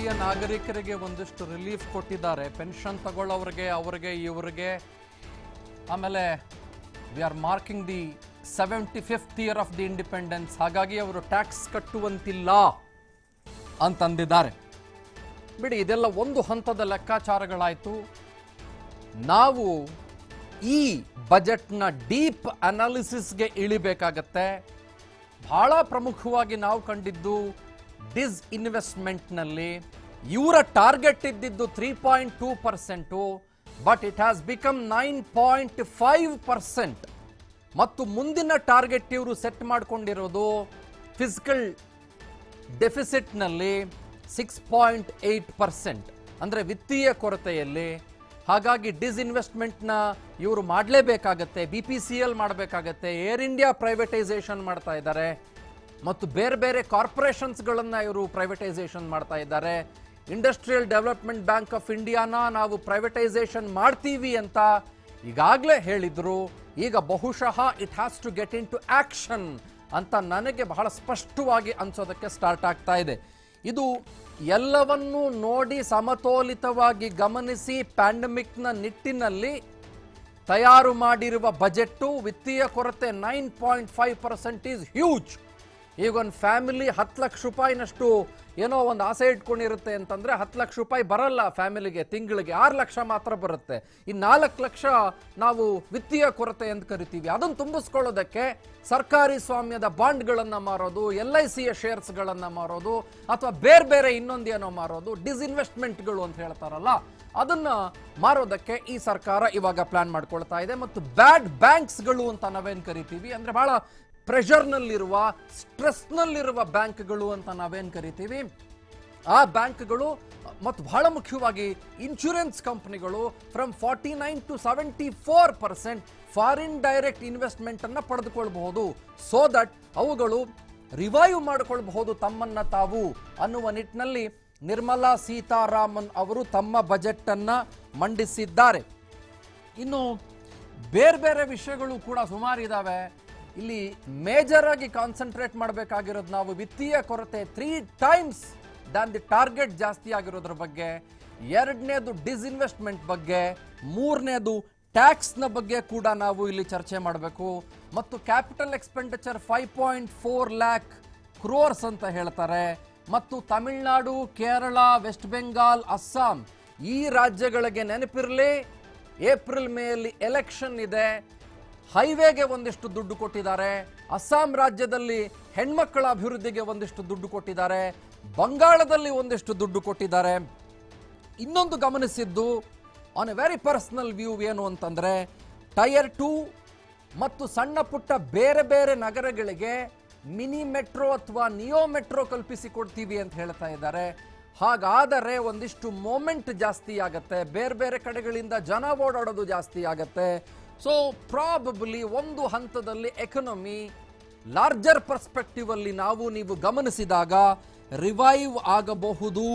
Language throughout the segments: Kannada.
ಹಿರಿಯ ನಾಗರಿಕರಿಗೆ ಒಂದಿಷ್ಟು ರಿಲೀಫ್ ಕೊಟ್ಟಿದ್ದಾರೆ ಪೆನ್ಷನ್ ತಗೊಳ್ಳೋರಿಗೆ ಅವರಿಗೆ ಇವರಿಗೆ ಆಮೇಲೆ V R marking the seventy fifth year of the independence ಹಾಗಾಗಿ ಅವರು ಟ್ಯಾಕ್ಸ್ ಕಟ್ಟುವಂತಿಲ್ಲ ಅಂತಂದಿದ್ದಾರೆ ಬಿಡಿ ಇದೆಲ್ಲ ಒಂದು ಹಂತದ ಲೆಕ್ಕಾಚಾರಗಳಾಯಿತು ನಾವು ಈ ಬಜೆಟ್ನ ಡೀಪ್ ಅನಾಲಿಸಿಸ್ಗೆ ಇಳಿಬೇಕಾಗತ್ತೆ ಬಹಳ ಪ್ರಮುಖವಾಗಿ ನಾವು ಕಂಡಿದ್ದು ಡಿಸ್ ಇನ್ವೆಸ್ಟ್ಮೆಂಟ್ನಲ್ಲಿ ಇವರ ಟಾರ್ಗೆಟ್ ಇದ್ದಿದ್ದು three point two percent but it has become nine point five percent ಮತ್ತು ಮುಂದಿನ ಟಾರ್ಗೆಟ್ ಇವರು ಸೆಟ್ ಮಾಡ್ಕೊಂಡಿರೋದು ಫಿಸಿಕಲ್ ಡೆಫಿಸಿಟ್ನಲ್ಲಿ ಸಿಕ್ಸ್ ಪಾಯಿಂಟ್ ಏಯ್ಟ್ ಪರ್ಸೆಂಟ್ ಅಂದರೆ ವಿತ್ತೀಯ ಕೊರತೆಯಲ್ಲಿ ಹಾಗಾಗಿ ಡಿಸ್ಇನ್ವೆಸ್ಟ್ಮೆಂಟ್ನ ಇವರು ಮಾಡಲೇಬೇಕಾಗತ್ತೆ ಬಿ ಪಿ ಸಿ ಎಲ್ ಮಾಡಬೇಕಾಗತ್ತೆ ಏರ್ ಇಂಡಿಯಾ ಪ್ರೈವೇಟೈಸೇಷನ್ ಮಾಡ್ತಾ ಇದ್ದಾರೆ ಮತ್ತು ಬೇರೆ ಬೇರೆ ಕಾರ್ಪೊರೇಷನ್ಸ್ಗಳನ್ನು ಇವರು ಪ್ರೈವೇಟೈಸೇಷನ್ ಮಾಡ್ತಾ ಇದ್ದಾರೆ ಇಂಡಸ್ಟ್ರಿಯಲ್ ಡೆವಲಪ್ಮೆಂಟ್ ಬ್ಯಾಂಕ್ ಆಫ್ ಇಂಡಿಯಾನ ನಾವು ಪ್ರೈವೇಟೈಸೇಷನ್ ಮಾಡ್ತೀವಿ ಅಂತ ಈಗಾಗಲೇ ಹೇಳಿದ್ರು ಈಗ ಬಹುಶಃ it has to get into action ಅಂತ ನನಗೆ ಬಹಳ ಸ್ಪಷ್ಟವಾಗಿ ಅನ್ಸೋದಕ್ಕೆ ಸ್ಟಾರ್ಟ್ ಆಗ್ತಾ ಇದೆ ಇದು ಎಲ್ಲವನ್ನೂ ನೋಡಿ ಸಮತೋಲಿತವಾಗಿ ಗಮನಿಸಿ ಪ್ಯಾಂಡಮಿಕ್ನ ನಿಟ್ಟಿನಲ್ಲಿ ತಯಾರು ಮಾಡಿರುವ ಬಜೆಟ್ಟು ವಿತ್ತೀಯ ಕೊರತೆ nine point five percent is huge ಈಗ ಒಂದು ಫ್ಯಾಮಿಲಿ ಹತ್ತು ಲಕ್ಷ ರೂಪಾಯಿನಷ್ಟು ಏನೋ ಒಂದು ಆಸೆ ಇಟ್ಕೊಂಡಿರುತ್ತೆ ಅಂತಂದ್ರೆ ಹತ್ತು ಲಕ್ಷ ರೂಪಾಯಿ ಬರಲ್ಲ ಫ್ಯಾಮಿಲಿಗೆ ತಿಂಗಳಿಗೆ ಆರು ಲಕ್ಷ ಮಾತ್ರ ಬರುತ್ತೆ ಈ ನಾಲ್ಕು ಲಕ್ಷ ನಾವು ವಿತ್ತೀಯ ಕೊರತೆ ಅಂತ ಕರಿತೀವಿ ಅದನ್ನು ತುಂಬಿಸ್ಕೊಳ್ಳೋದಕ್ಕೆ ಸರ್ಕಾರಿ ಸ್ವಾಮ್ಯದ ಬಾಂಡ್ಗಳನ್ನು ಮಾರೋದು ಎಲ್ ಐ ಸಿಯ ಶೇರ್ಸ್ಗಳನ್ನು ಮಾರೋದು ಅಥವಾ ಬೇರೆ ಬೇರೆ ಇನ್ನೊಂದೇನೋ ಮಾರೋದು ಡಿಸ್ಇನ್ವೆಸ್ಟ್ಮೆಂಟ್ಗಳು ಅಂತ ಹೇಳ್ತಾರಲ್ಲ ಅದನ್ನ ಮಾರೋದಕ್ಕೆ ಈ ಸರ್ಕಾರ ಇವಾಗ ಪ್ಲಾನ್ ಮಾಡ್ಕೊಳ್ತಾ ಇದೆ ಮತ್ತು ಬ್ಯಾಡ್ ಬ್ಯಾಂಕ್ಸ್ಗಳು ಅಂತ ನಾವೇನು ಕರಿತೀವಿ ಅಂದ್ರೆ ಬಹಳ ಪ್ರೆಷರ್ನಲ್ಲಿರುವ ಸ್ಟ್ರೆಸ್ನಲ್ಲಿರುವ ಬ್ಯಾಂಕ್ಗಳು ಅಂತ ನಾವೇನು ಕರಿತೀವಿ ಆ ಬ್ಯಾಂಕ್ಗಳು ಮತ್ತು ಬಹಳ ಮುಖ್ಯವಾಗಿ ಇನ್ಶೂರೆನ್ಸ್ ಕಂಪನಿಗಳು from forty nine to seventy four percent foreign direct investment ಅನ್ನ ಪಡೆದುಕೊಳ್ಬಹುದು ಸೊ ದಟ್ ಅವುಗಳು ರಿವೈವ್ ಮಾಡಿಕೊಳ್ಬಹುದು ತಮ್ಮನ್ನ ತಾವು ಅನ್ನುವ ನಿಟ್ಟಿನಲ್ಲಿ ನಿರ್ಮಲಾ ಸೀತಾರಾಮನ್ ಅವರು ತಮ್ಮ ಬಜೆಟ್ ಅನ್ನ ಮಂಡಿಸಿದ್ದಾರೆ ಇನ್ನು ಬೇರೆ ಬೇರೆ ವಿಷಯಗಳು ಕೂಡ ಸುಮಾರು ಇದ್ದಾವೆ ಇಲ್ಲಿ ಮೇಜರ್ ಆಗಿ ಕಾನ್ಸಂಟ್ರೇಟ್ ಮಾಡಬೇಕಾಗಿರೋದು ನಾವು ವಿತ್ತೀಯ ಕೊರತೆ three times than the target ಜಾಸ್ತಿ ಆಗಿರೋದ್ರ ಬಗ್ಗೆ ಎರಡನೇದು ಡಿಸ್ಇನ್ವೆಸ್ಟ್ಮೆಂಟ್ ಬಗ್ಗೆ ಮೂರನೇದು ಟ್ಯಾಕ್ಸ್ನ ಬಗ್ಗೆ ಕೂಡ ನಾವು ಇಲ್ಲಿ ಚರ್ಚೆ ಮಾಡಬೇಕು ಮತ್ತು capital expenditure five point four lakh crores ಅಂತ ಹೇಳ್ತಾರೆ ಮತ್ತು ತಮಿಳುನಾಡು ಕೇರಳ ವೆಸ್ಟ್ ಬೆಂಗಾಲ್ ಅಸ್ಸಾಂ ಈ ರಾಜ್ಯಗಳಿಗೆ ನೆನಪಿರಲಿ ಏಪ್ರಿಲ್ ಮೇಯಲ್ಲಿ ಎಲೆಕ್ಷನ್ ಇದೆ ಹೈವೇಗೆ ಒಂದಿಷ್ಟು ದುಡ್ಡು ಕೊಟ್ಟಿದ್ದಾರೆ ಅಸ್ಸಾಂ ರಾಜ್ಯದಲ್ಲಿ ಹೆಣ್ಮಕ್ಕಳ ಅಭಿವೃದ್ಧಿಗೆ ಒಂದಿಷ್ಟು ದುಡ್ಡು ಕೊಟ್ಟಿದ್ದಾರೆ ಬಂಗಾಳದಲ್ಲಿ ಒಂದಿಷ್ಟು ದುಡ್ಡು ಕೊಟ್ಟಿದ್ದಾರೆ ಇನ್ನೊಂದು ಗಮನಿಸಿದ್ದು on a very personal view ಏನು ಅಂತಂದ್ರೆ ಟೈರ್ ಟೂ ಮತ್ತು ಸಣ್ಣ ಪುಟ್ಟ ಬೇರೆ ಬೇರೆ ನಗರಗಳಿಗೆ ಮಿನಿ ಮೆಟ್ರೋ ಅಥವಾ ನಿಯೋ ಮೆಟ್ರೋ ಕಲ್ಪಿಸಿ ಕೊಡ್ತೀವಿ ಅಂತ ಹೇಳ್ತಾ ಇದ್ದಾರೆ ಹಾಗಾದರೆ ಒಂದಿಷ್ಟು ಮೂಮೆಂಟ್ ಜಾಸ್ತಿ ಆಗತ್ತೆ ಬೇರೆ ಬೇರೆ ಕಡೆಗಳಿಂದ ಜನ ಓಡಾಡೋದು ಜಾಸ್ತಿ ಆಗತ್ತೆ ಸೊ ಪ್ರಾಬಬ್ಲಿ ಒಂದು ಹಂತದಲ್ಲಿ ಎಕನಮಿ ಲಾರ್ಜರ್ ಪರ್ಸ್ಪೆಕ್ಟಿವ್ ಅಲ್ಲಿ ನಾವು ನೀವು ಗಮನಿಸಿದಾಗ ರಿವೈವ್ ಆಗಬಹುದು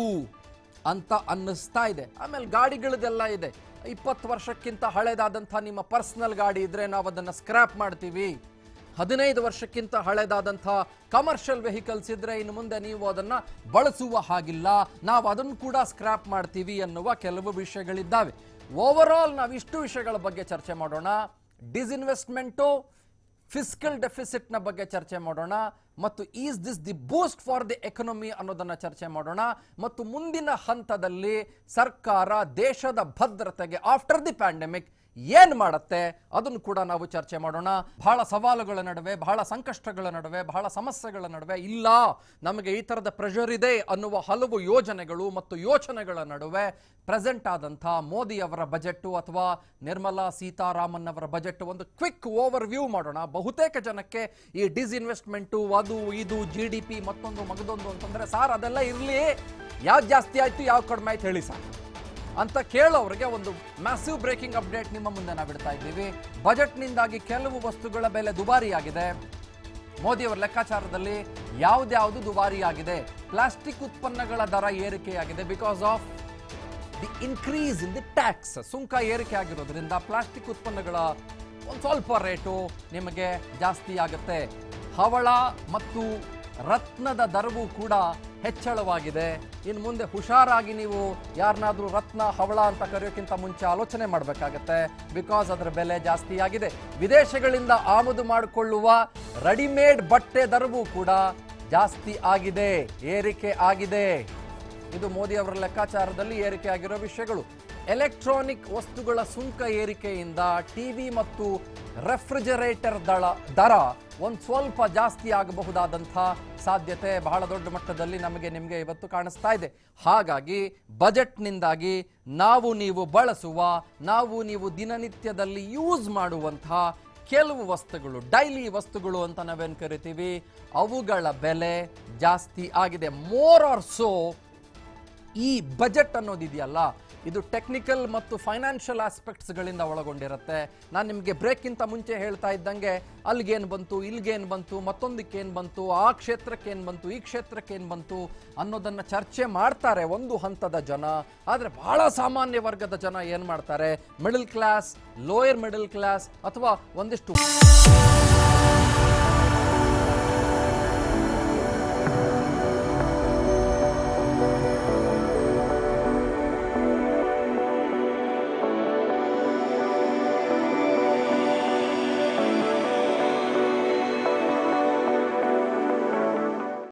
ಅಂತ ಅನ್ನಿಸ್ತಾ ಇದೆ ಆಮೇಲೆ ಗಾಡಿಗಳದೆಲ್ಲ ಇದೆ ಇಪ್ಪತ್ತು ವರ್ಷಕ್ಕಿಂತ ಹಳೆದಾದಂಥ ನಿಮ್ಮ ಪರ್ಸನಲ್ ಗಾಡಿ ಇದ್ರೆ ನಾವು ಅದನ್ನು ಸ್ಕ್ರ್ಯಾಪ್ ಮಾಡ್ತೀವಿ ಹದಿನೈದು ವರ್ಷಕ್ಕಿಂತ ಹಳೆದಾದಂಥ ಕಮರ್ಷಿಯಲ್ ವೆಹಿಕಲ್ಸ್ ಇದ್ರೆ ಇನ್ನು ಮುಂದೆ ನೀವು ಅದನ್ನ ಬಳಸುವ ಹಾಗಿಲ್ಲ ನಾವು ಅದನ್ನು ಕೂಡ ಸ್ಕ್ರ್ಯಾಪ್ ಮಾಡ್ತೀವಿ ಅನ್ನುವ ಕೆಲವು ವಿಷಯಗಳಿದ್ದಾವೆ ಓವರ್ ಆಲ್ ನಾವು ಇಷ್ಟು ವಿಷಯಗಳ ಬಗ್ಗೆ ಚರ್ಚೆ ಮಾಡೋಣ ಡಿಸ್ಇನ್ವೆಸ್ಟ್ಮೆಂಟು ಫಿಸಿಕಲ್ ಡೆಫಿಸಿಟ್ನ ಬಗ್ಗೆ ಚರ್ಚೆ ಮಾಡೋಣ ಮತ್ತು is this the boost for the economy ಅನ್ನೋದನ್ನ ಚರ್ಚೆ ಮಾಡೋಣ ಮತ್ತು ಮುಂದಿನ ಹಂತದಲ್ಲಿ ಸರ್ಕಾರ ದೇಶದ ಭದ್ರತೆಗೆ ಆಫ್ಟರ್ ದಿ ಪ್ಯಾಂಡಮಿಕ್ ಏನ್ ಮಾಡತ್ತೆ ಅದನ್ನು ಕೂಡ ನಾವು ಚರ್ಚೆ ಮಾಡೋಣ ಬಹಳ ಸವಾಲುಗಳ ನಡುವೆ ಬಹಳ ಸಂಕಷ್ಟಗಳ ನಡುವೆ ಬಹಳ ಸಮಸ್ಯೆಗಳ ನಡುವೆ ಇಲ್ಲ ನಮಗೆ ಈ ತರದ ಪ್ರೆಷರ್ ಇದೆ ಅನ್ನುವ ಹಲವು ಯೋಜನೆಗಳು ಮತ್ತು ಯೋಚನೆಗಳ ನಡುವೆ ಪ್ರೆಸೆಂಟ್ ಆದಂಥ ಮೋದಿ ಅವರ ಬಜೆಟ್ ಅಥವಾ ನಿರ್ಮಲಾ ಸೀತಾರಾಮನ್ ಅವರ ಬಜೆಟ್ ಒಂದು ಕ್ವಿಕ್ ಓವರ್ ವ್ಯೂ ಮಾಡೋಣ ಬಹುತೇಕ ಜನಕ್ಕೆ ಈ ಡಿಸ್ಇನ್ವೆಸ್ಟ್ಮೆಂಟು ಅದು ಇದು ಜಿ ಡಿ ಪಿ ಮತ್ತೊಂದು ಮಗದೊಂದು ಅಂತಂದ್ರೆ ಸಾರ್ ಅದೆಲ್ಲ ಇರಲಿ ಯಾವ್ದು ಜಾಸ್ತಿ ಆಯ್ತು ಯಾವ ಕಡಿಮೆ ಆಯ್ತು ಹೇಳಿ ಸರ್ ಅಂತ ಕೇಳೋರಿಗೆ ಒಂದು ಮ್ಯಾಸಿವ್ ಬ್ರೇಕಿಂಗ್ ಅಪ್ಡೇಟ್ ನಿಮ್ಮ ಮುಂದೆ ನಾವು ಬಿಡ್ತಾ ಇದ್ದೀವಿ ಬಜೆಟ್ನಿಂದಾಗಿ ಕೆಲವು ವಸ್ತುಗಳ ಬೆಲೆ ದುಬಾರಿಯಾಗಿದೆ ಮೋದಿಯವರ ಲೆಕ್ಕಾಚಾರದಲ್ಲಿ ಯಾವ್ದ್ಯಾವುದು ದುಬಾರಿಯಾಗಿದೆ ಪ್ಲಾಸ್ಟಿಕ್ ಉತ್ಪನ್ನಗಳ ದರ ಏರಿಕೆಯಾಗಿದೆ because of the increase in the tax ಸುಂಕ ಏರಿಕೆ ಆಗಿರೋದ್ರಿಂದ ಪ್ಲಾಸ್ಟಿಕ್ ಉತ್ಪನ್ನಗಳ ಒಂದು ಸ್ವಲ್ಪ ರೇಟು ನಿಮಗೆ ಜಾಸ್ತಿ ಆಗುತ್ತೆ ಹವಳ ಮತ್ತು ರತ್ನದ ದರವು ಕೂಡ ಹೆಚ್ಚಳವಾಗಿದೆ ಇನ್ನು ಮುಂದೆ ಹುಷಾರಾಗಿ ನೀವು ಯಾರನ್ನಾದ್ರೂ ರತ್ನ ಹವಳ ಅಂತ ಕರೆಯೋಕ್ಕಿಂತ ಮುಂಚೆ ಆಲೋಚನೆ ಮಾಡಬೇಕಾಗತ್ತೆ ಬಿಕಾಸ್ ಅದರ ಬೆಲೆ ಜಾಸ್ತಿ ಆಗಿದೆ ವಿದೇಶಗಳಿಂದ ಆಮದು ಮಾಡಿಕೊಳ್ಳುವ ರೆಡಿಮೇಡ್ ಬಟ್ಟೆ ದರವೂ ಕೂಡ ಜಾಸ್ತಿ ಆಗಿದೆ ಏರಿಕೆ ಆಗಿದೆ ಇದು ಮೋದಿ ಅವರ ಲೆಕ್ಕಾಚಾರದಲ್ಲಿ ಏರಿಕೆ ಆಗಿರೋ ವಿಷಯಗಳು ಎಲೆಕ್ಟ್ರಾನಿಕ್ ವಸ್ತುಗಳ ಸುಂಕ ಏರಿಕೆಯಿಂದ ಟಿವಿ ಮತ್ತು ರೆಫ್ರಿಜರೇಟರ್ ದಳ ದರ ಒಂದು ಸ್ವಲ್ಪ ಜಾಸ್ತಿ ಆಗಬಹುದಾದಂಥ ಸಾಧ್ಯತೆ ಬಹಳ ದೊಡ್ಡ ಮಟ್ಟದಲ್ಲಿ ನಮಗೆ ನಿಮಗೆ ಇವತ್ತು ಕಾಣಿಸ್ತಾ ಇದೆ ಹಾಗಾಗಿ ಬಜೆಟ್ನಿಂದಾಗಿ ನಾವು ನೀವು ಬಳಸುವ ನಾವು ನೀವು ದಿನನಿತ್ಯದಲ್ಲಿ ಯೂಸ್ ಮಾಡುವಂತಹ ಕೆಲವು ವಸ್ತುಗಳು ಡೈಲಿ ವಸ್ತುಗಳು ಅಂತ ನಾವೇನು ಕರಿತೀವಿ ಅವುಗಳ ಬೆಲೆ ಜಾಸ್ತಿ ಆಗಿದೆ ಮೋರ್ ಆರ್ ಸೋ ಈ ಬಜೆಟ್ ಅನ್ನೋದಿದೆಯಲ್ಲ ಇದು ಟೆಕ್ನಿಕಲ್ ಮತ್ತು ಫೈನಾನ್ಷಿಯಲ್ ಆಸ್ಪೆಕ್ಟ್ಸ್ಗಳಿಂದ ಒಳಗೊಂಡಿರುತ್ತೆ ನಾನು ನಿಮಗೆ ಬ್ರೇಕ್ಗಿಂತ ಮುಂಚೆ ಹೇಳ್ತಾ ಇದ್ದಂಗೆ ಅಲ್ಲಿಗೇನು ಬಂತು ಇಲ್ಲಿಗೇನು ಬಂತು ಮತ್ತೊಂದಕ್ಕೇನು ಬಂತು ಆ ಕ್ಷೇತ್ರಕ್ಕೇನು ಬಂತು ಈ ಕ್ಷೇತ್ರಕ್ಕೇನು ಬಂತು ಅನ್ನೋದನ್ನು ಚರ್ಚೆ ಮಾಡ್ತಾರೆ ಒಂದು ಹಂತದ ಜನ ಆದರೆ ಬಹಳ ಸಾಮಾನ್ಯ ವರ್ಗದ ಜನ ಏನು ಮಾಡ್ತಾರೆ middle class lower middle class ಅಥವಾ ಒಂದಿಷ್ಟು